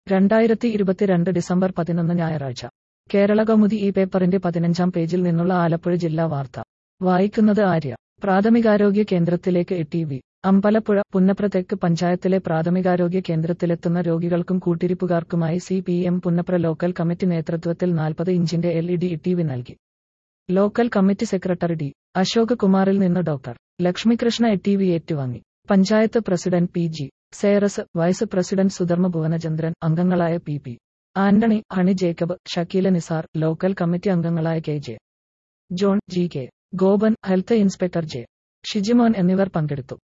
രണ്ടായിരത്തി ഇരുപത്തിരണ്ട് ഡിസംബർ പതിനൊന്ന് ഞായറാഴ്ച കേരള കൗമുദി ഈ പേപ്പറിന്റെ പതിനഞ്ചാം പേജിൽ നിന്നുള്ള ആലപ്പുഴ ജില്ലാ വാർത്ത വായിക്കുന്നത് ആര്യ പ്രാഥമികാരോഗ്യ കേന്ദ്രത്തിലേക്ക് എ വി അമ്പലപ്പുഴ പുന്നപ്ര തെക്ക് പഞ്ചായത്തിലെ പ്രാഥമികാരോഗ്യ കേന്ദ്രത്തിലെത്തുന്ന രോഗികൾക്കും കൂട്ടിരിപ്പുകാർക്കുമായി C P M Punnapra local committee നേതൃത്വത്തിൽ നാൽപ്പത് ഇഞ്ചിന്റെ L E D T V നൽകി local committee secretary D Ashok കുമാറിൽ നിന്ന് doctor Lakshmikrishna A T V ഏറ്റുവാങ്ങി panchayat president P G Seres vice president Sudharma Bhuvanachandran അംഗങ്ങളായ P P Antony Honey Jacob Shakeela Nisar local committee അംഗങ്ങളായ K J John G K Gopan health inspector J Shijimon എന്നിവർ പങ്കെടുത്തു